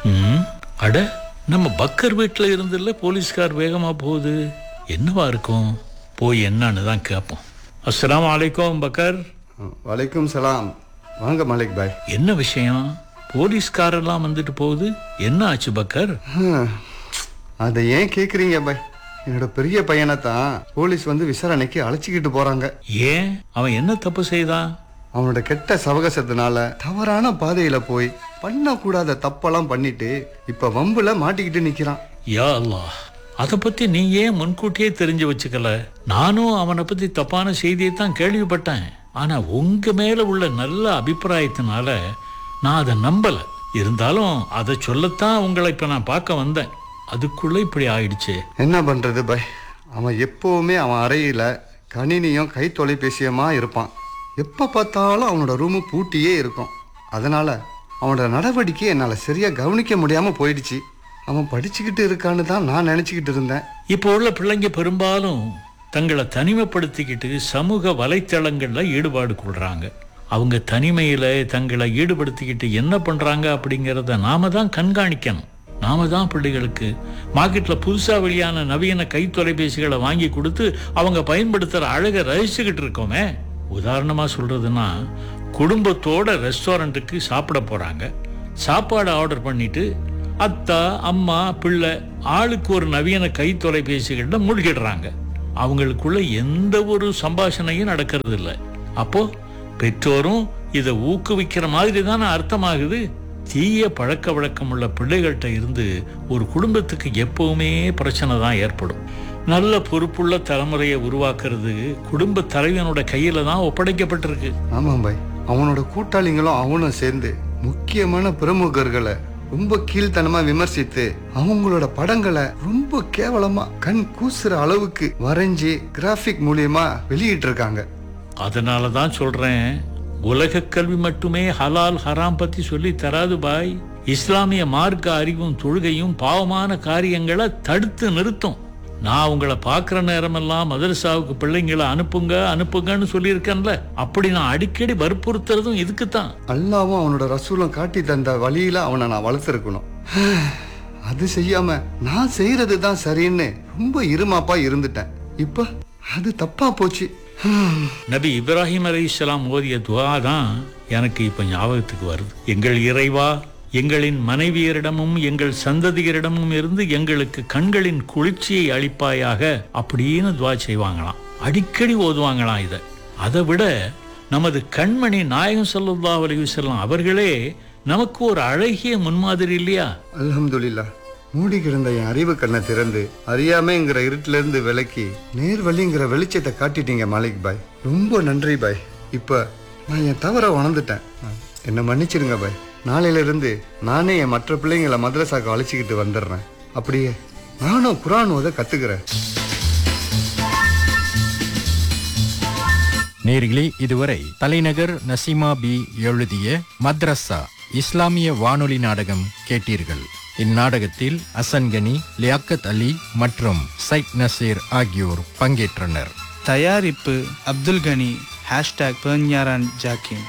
ம் அட நம்ம பக்கர் வீட்டில் இருந்துல போலீஸ்கார் வேகமாக போகுது என்னவா இருக்கும் போய் என்னன்னு தான் கேட்போம் அஸ்ஸலாமு அலைக்கும் பக்கர் வலைக்கும் சலாம் வாங்க மாலிக் பாய் என்ன விஷயம் போலீஸ்காரெல்லாம் வந்துட்டு போகுது என்ன ஆச்சு பக்கர் ஹம், அதை ஏன் கேக்குறீங்க பாய் என்னோட பெரிய பையனை தான் போலீஸ் வந்து விசாரணைக்கு அழைச்சிக்கிட்டு போறாங்க ஏன் அவன் என்ன தப்பு செய்தான் அவனோட கெட்ட சவகாசத்தினால தவறான பாதையில போய் பண்ணக்கூடாத தப்பெல்லாம் பண்ணிட்டு இப்ப வம்புல மாட்டிக்கிட்டு நிக்கிறான் யா அல்லாஹ் அதை பத்தி நீ ஏன் முன்கூட்டியே தெரிஞ்சு வச்சுக்கல நானும் அவனை பத்தி தப்பான செய்தியை தான் கேள்விப்பட்டேன் ஆனா உங்க மேல உள்ள நல்ல அபிப்பிராயத்தினால நான் அதை நம்பல இருந்தாலும் அதை சொல்லத்தான் உங்களை இப்ப நான் பார்க்க வந்தேன் அதுக்குள்ள இப்படி ஆயிடுச்சு என்ன பண்றது பாய் அவன் எப்பவுமே அவன் அறையில கணினியும் கை தொலைபேசியுமா இருப்பான் எப்ப பார்த்தாலும் அவனோட ரூமு பூட்டியே இருக்கும் அதனால அவனோட நடவடிக்கை என்னால சரியா கவனிக்க முடியாம போயிடுச்சு அவன் படிச்சுக்கிட்டு இருக்கான்னு தான் நான் நினைச்சுக்கிட்டு இருந்தேன் இப்போ உள்ள பிள்ளைங்க பெரும்பாலும் தங்களை தனிமைப்படுத்திக்கிட்டு சமூக வலைத்தளங்கள்ல ஈடுபாடு கொள்றாங்க அவங்க தனிமையில தங்களை ஈடுபடுத்திக்கிட்டு என்ன பண்றாங்க அப்படிங்கிறத நாம தான் கண்காணிக்கணும் நாம தான் பிள்ளைகளுக்கு மார்க்கெட்ல புதுசா வெளியான நவீன கை தொலைபேசிகளை வாங்கி கொடுத்து அவங்க பயன்படுத்துற அழகை ரசிச்சுக்கிட்டு இருக்கோமே உதாரணமா சொல்றதுன்னா குடும்பத்தோட ரெஸ்டாரண்ட்டுக்கு சாப்பிட போறாங்க சாப்பாடு ஆர்டர் பண்ணிட்டு அத்தா அம்மா பிள்ளை ஆளுக்கு ஒரு நவீன கை தொலைபேசிகள்ல மூழ்கிடுறாங்க அவங்களுக்குள்ள எந்த ஒரு சம்பாஷணையும் நடக்கிறது இல்லை அப்போ பெற்றோரும் இதை ஊக்குவிக்கிற மாதிரி தானே அர்த்தமாகுது தீய பழக்க வழக்கம் உள்ள பிள்ளைகள்கிட்ட இருந்து ஒரு குடும்பத்துக்கு எப்பவுமே பிரச்சனை தான் ஏற்படும் நல்ல பொறுப்புள்ள தலைமுறையை உருவாக்குறது குடும்ப தலைவனோட கையில தான் ஒப்படைக்கப்பட்டிருக்கு ஆமாம் பாய் அவனோட கூட்டாளிங்களும் அவனும் சேர்ந்து முக்கியமான பிரமுகர்களை ரொம்ப கீழ்த்தனமா விமர்சித்து அவங்களோட படங்களை ரொம்ப கேவலமா கண் கூசுற அளவுக்கு வரைஞ்சி கிராஃபிக் மூலியமா வெளியிட்டு இருக்காங்க அதனால தான் சொல்றேன் உலக கல்வி மட்டுமே ஹலால் ஹராம் பத்தி சொல்லி தராது பாய் இஸ்லாமிய மார்க்க அறிவும் தொழுகையும் பாவமான காரியங்களை தடுத்து நிறுத்தும் நான் உங்களை பார்க்குற நேரமெல்லாம் மதரசாவுக்கு பிள்ளைங்களை அனுப்புங்க அனுப்புங்கன்னு சொல்லியிருக்கேன்ல அப்படி நான் அடிக்கடி வற்புறுத்துறதும் இதுக்கு தான் அல்லாவும் அவனோட ரசூலும் காட்டி தந்த வழியில அவனை நான் வளர்த்துருக்கணும் அது செய்யாம நான் செய்யறது தான் சரின்னு ரொம்ப இருமாப்பா இருந்துட்டேன் இப்ப அது தப்பா போச்சு ஹம். நபி இப்ராஹிம் அலைஹிஸ்ஸலாம் ஓதிய துவா தான் எனக்கு இப்ப ஞாபகத்துக்கு வருது எங்கள் இறைவா எங்களின் மனைவியரிடமும் எங்கள் சந்ததியரிடமும் இருந்து எங்களுக்கு கண்களின் குளிர்ச்சியை அளிப்பாயாக அப்படின்னு துவா செய்வாங்களாம் அடிக்கடி ஓதுவாங்களாம் இதை அதை விட நமது கண்மணி நாயகம் ஸல்லல்லாஹு அலைஹி வஸல்லம் அவர்களே நமக்கு ஒரு அழகிய முன்மாதிரி இல்லையா அல்ஹம்துலில்லா மூடி கிடந்த என் அறிவு கண்ணை திறந்து அறியாமைங்கிற இருட்டுல இருந்து விலக்கி நேர் வழிங்கிற வெளிச்சத்தை காட்டிட்டீங்க மாலிக் பாய் ரொம்ப நன்றி பாய் இப்ப நான் என் தவற உணர்ந்துட்டேன் என்னை மன்னிச்சிருங்க பாய் நாளையில இருந்து நானே என் மற்ற பிள்ளைங்களை மദ്രസാக்கு அழைச்சிக்கிட்டு வந்துடுறேன் அப்படியே நானும் குரான் ஓத கத்துக்கிறேன் நேர்களே இதுவரை தலைநகர் நசீமா பி எழுதிய மத்ரஸா இஸ்லாமிய வானொலி நாடகம் கேட்டீர்கள் இந்நாடகத்தில் அசன்கனி லியாக்கத் அலி மற்றும் சைட் நசீர் ஆகியோர் பங்கேற்றனர் தயாரிப்பு அப்துல் கனி ஹேஷ்டாக் பெர்ஞாரான் ஜாக்கின்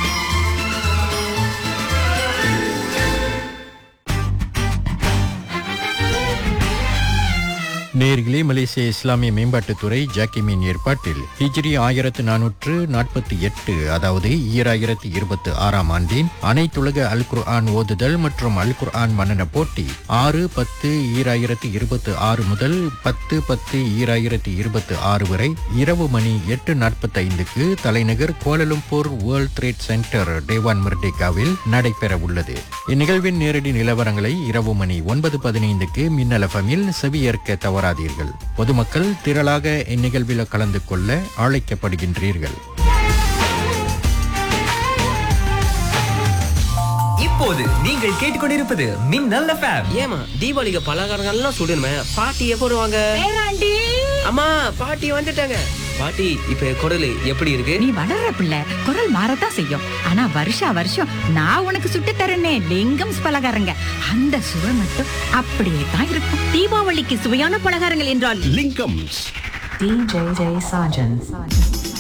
நேர்களே மலேசிய இஸ்லாமிய மேம்பாட்டுத்துறை ஜாக்கிமின் ஏற்பாட்டில் ஹிஜ்ரி ஆயிரத்து நானூற்று நாற்பத்தி எட்டு அதாவது ஈராயிரத்தி இருபத்தி ஆறாம் ஆண்டின் அனைத்துலக அல் குர்ஆன் ஓதுதல் மற்றும் அல் குர்ஆன் மன்னன போட்டி ஆறு பத்து ஈராயிரத்தி இருபத்தி ஆறு முதல் பத்து பத்து ஈராயிரத்தி இருபத்தி ஆறு வரை இரவு மணி எட்டு நாற்பத்தி ஐந்துக்கு தலைநகர் Kuala Lumpur world trade centre Dewan மிர்டேகாவில் நடைபெற உள்ளது இந்நிகழ்வின் நேரடி நிலவரங்களை இரவு மணி ஒன்பது பதினைந்துக்கு மின்னல் எஃப்எம்மில் செவியேற்க தவறாதீர்கள் பொதுமக்கள் திரளாக இந்நிகழ்வில் கலந்து கொள்ள அழைக்கப்படுகின்றீர்கள் இப்போது நீங்கள் கேட்டுக்கொண்டிருப்பது மின்னல் எஃப்எம் ஏமா தீபாவளிக்கு பலகாரங்கள்லாம் சுடணுமே பாட்டி எப்போ வருவாங்க அம்மா பாட்டி வந்துட்டாங்க பாட்டி இப்ப குடலு எப்படி இருக்கு நீ வளர்ற பிள்ளை குரல் மாறத்தான் செய்யும் ஆனா வருஷா வருஷம் நான் உனக்கு சுட்டு தரேனே லிங்கம் பலகாரங்க அந்த சுவை மட்டும் அப்படியே தான் இருக்கும் தீபாவளிக்கு சுவையான பலகாரங்கள் என்றால் லிங்கம்ஸ் DJ Jay Sajan.